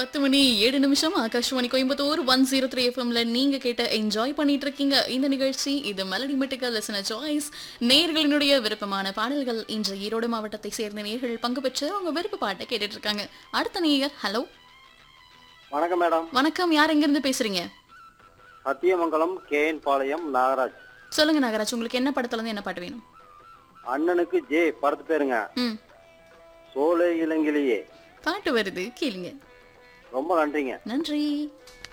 பத்து மணி ஏழு நிமிஷம் Akashvani Coimbatore one zero three எஃப்எம்ல நீங்க கேட்ட என்ஜாய் பண்ணிட்டு இருக்கீங்க இந்த நிகழ்ச்சி இது மெலடி மெட்டிக்கல் லெசன சாய்ஸ் நேர்களினுடைய விருப்பமான பாடல்கள் இன்று ஈரோடு மாவட்டத்தை சேர்ந்த நேர்கள் பங்கு பெற்று அவங்க விருப்ப பாட்டை கேட்டுட்டு இருக்காங்க அடுத்த நேயர் ஹலோ வணக்கம் மேடம் வணக்கம் யார் எங்கிருந்து பேசுறீங்க சத்தியமங்கலம் கேஎன் பாளையம் நாகராஜ் சொல்லுங்க நாகராஜ் உங்களுக்கு என்ன படத்துல இருந்து என்ன பாட்டு வேணும் அண்ணனுக்கு ஜே படத்து பேருங்க ம் சோலை இளங்கிலேயே பாட்டு வருது கேளுங்க ரொம்ப நன்றிங்க நன்றி